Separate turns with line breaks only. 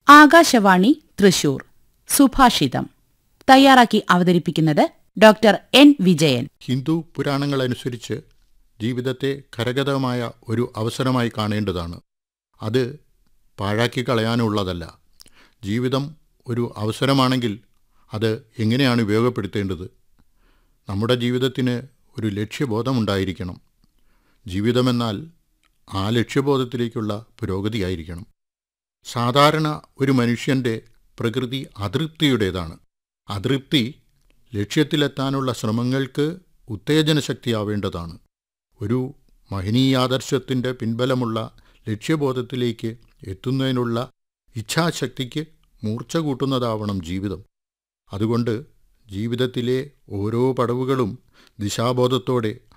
ആകാശവാണി തൃശൂർ സുഭാഷിതം തയ്യാറാക്കി അവതരിപ്പിക്കുന്നത് ഡോക്ടർ എൻ വിജയൻ
ഹിന്ദു പുരാണങ്ങളനുസരിച്ച് ജീവിതത്തെ കരഗതമായ ഒരു അവസരമായി കാണേണ്ടതാണ് അത് പാഴാക്കി കളയാനുള്ളതല്ല ജീവിതം ഒരു അവസരമാണെങ്കിൽ അത് എങ്ങനെയാണ് ഉപയോഗപ്പെടുത്തേണ്ടത് നമ്മുടെ ജീവിതത്തിന് ഒരു ലക്ഷ്യബോധമുണ്ടായിരിക്കണം ജീവിതമെന്നാൽ ആ ലക്ഷ്യബോധത്തിലേക്കുള്ള പുരോഗതിയായിരിക്കണം സാധാരണ ഒരു മനുഷ്യൻ്റെ പ്രകൃതി അതൃപ്തിയുടേതാണ് അതൃപ്തി ലക്ഷ്യത്തിലെത്താനുള്ള ശ്രമങ്ങൾക്ക് ഉത്തേജനശക്തിയാവേണ്ടതാണ് ഒരു മഹനീയാദർശത്തിൻ്റെ പിൻബലമുള്ള ലക്ഷ്യബോധത്തിലേക്ക് എത്തുന്നതിനുള്ള ഇച്ഛാശക്തിക്ക് മൂർച്ച കൂട്ടുന്നതാവണം ജീവിതം അതുകൊണ്ട് ജീവിതത്തിലെ ഓരോ പടവുകളും ദിശാബോധത്തോടെ